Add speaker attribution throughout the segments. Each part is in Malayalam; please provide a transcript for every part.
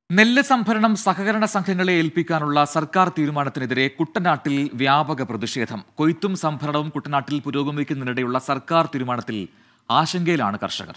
Speaker 1: നെല്ല് സംഭരണം സഹകരണ സംഘങ്ങളെ ഏൽപ്പിക്കാനുള്ള സർക്കാർ തീരുമാനത്തിനെതിരെ കുട്ടനാട്ടിൽ വ്യാപക പ്രതിഷേധം കൊയ്ത്തും സംഭരണവും കുട്ടനാട്ടിൽ പുരോഗമിക്കുന്നതിനിടെയുള്ള സർക്കാർ തീരുമാനത്തിൽ ആശങ്കയിലാണ് കർഷകർ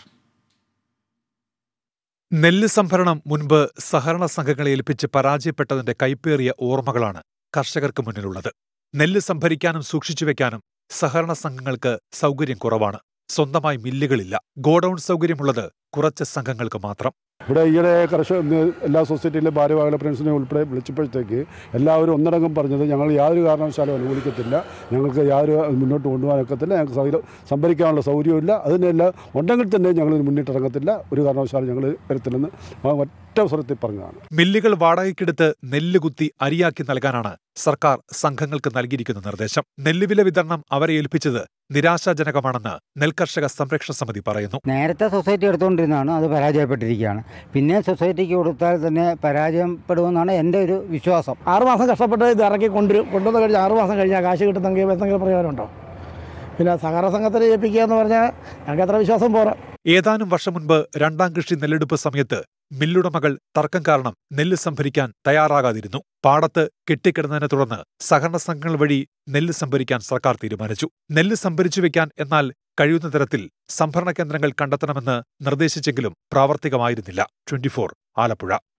Speaker 2: നെല്ല് സംഭരണം മുൻപ് സഹകരണ സംഘങ്ങളെ ഏൽപ്പിച്ച് പരാജയപ്പെട്ടതിന്റെ കൈപ്പേറിയ ഓർമ്മകളാണ് കർഷകർക്ക് മുന്നിലുള്ളത് നെല്ല് സംഭരിക്കാനും സൂക്ഷിച്ചുവെക്കാനും സഹകരണ സംഘങ്ങൾക്ക് സൗകര്യം കുറവാണ് സ്വന്തമായി മില്ലുകളില്ല ഗോഡൌൺ സൗകര്യമുള്ളത് കുറച്ച് സംഘങ്ങൾക്ക് മാത്രം
Speaker 3: ഇവിടെ ഈയിടെ കർഷക എല്ലാ സൊസൈറ്റിയിലെ ഭാരവാഹികളെ ഫ്രണ്ട്സിനെ ഉൾപ്പെടെ വിളിച്ചപ്പോഴത്തേക്ക് എല്ലാവരും ഒന്നടങ്കം പറഞ്ഞത് ഞങ്ങൾ യാതൊരു കാരണവശാലും അനുകൂലിക്കത്തില്ല ഞങ്ങൾക്ക് യാതൊരു മുന്നോട്ട് കൊണ്ടുപോകാനൊക്കത്തില്ല ഞങ്ങൾക്ക് സൗകര്യം സംഭരിക്കാനുള്ള സൗകര്യമില്ല അതിനെല്ലാം ഉണ്ടെങ്കിൽ തന്നെ ഞങ്ങൾ മുന്നിട്ടിറങ്ങത്തില്ല ഒരു കാരണവശാലും ഞങ്ങൾ വരത്തില്ലെന്ന് ഒറ്റ സ്വരത്തിൽ പറഞ്ഞതാണ്
Speaker 2: മില്ലുകൾ വാടകയ്ക്കെടുത്ത് നെല്ല് കുത്തി അരിയാക്കി നൽകാനാണ് സർക്കാർ സംഘങ്ങൾക്ക് നൽകിയിരിക്കുന്ന നിർദ്ദേശം നെല്ലുവില വിതരണം അവരെ ഏൽപ്പിച്ചത് നിരാശാജനകമാണെന്ന് നെൽകർഷക സംരക്ഷണ സമിതി പറയുന്നു
Speaker 4: നേരത്തെ സൊസൈറ്റി എടുത്തുകൊണ്ടിരുന്നതാണ് അത് പരാജയപ്പെട്ടിരിക്കുകയാണ് പിന്നെ സൊസൈറ്റിക്ക് കൊടുത്താൽ തന്നെ പരാജയപ്പെടുമെന്നാണ് എൻ്റെ ഒരു വിശ്വാസം
Speaker 5: ആറുമാസം കഷ്ടപ്പെട്ട് ഇത് ഇറക്കി കൊണ്ടുവരും കൊണ്ടുവന്ന് കഴിഞ്ഞ് ആറുമാസം കഴിഞ്ഞാൽ കാശ് കിട്ടുന്നെങ്കിൽ എന്തെങ്കിലും പ്രയോജനമുണ്ടോ പിന്നെ സഹകരണ സംഘത്തിൽ ഏൽപ്പിക്കുക എന്ന് പറഞ്ഞാൽ ഞങ്ങൾക്ക് അത്ര വിശ്വാസം പോരാ
Speaker 2: ഏതാനും വർഷം മുൻപ് രണ്ടാം കൃഷി നെല്ലെടുപ്പ് സമയത്ത് മില്ലുടമകൾ തർക്കം കാരണം നെല്ല് സംഭരിക്കാൻ തയ്യാറാകാതിരുന്നു പാടത്ത് കെട്ടിക്കിടന്നതിനെ തുടർന്ന് സഹകരണ സംഘങ്ങൾ വഴി നെല്ല് സംഭരിക്കാൻ സർക്കാർ തീരുമാനിച്ചു നെല്ല് സംഭരിച്ചു വെക്കാൻ എന്നാൽ കഴിയുന്ന തരത്തിൽ സംഭരണ കേന്ദ്രങ്ങൾ കണ്ടെത്തണമെന്ന് നിർദ്ദേശിച്ചെങ്കിലും പ്രാവർത്തികമായിരുന്നില്ല ട്വന്റി ആലപ്പുഴ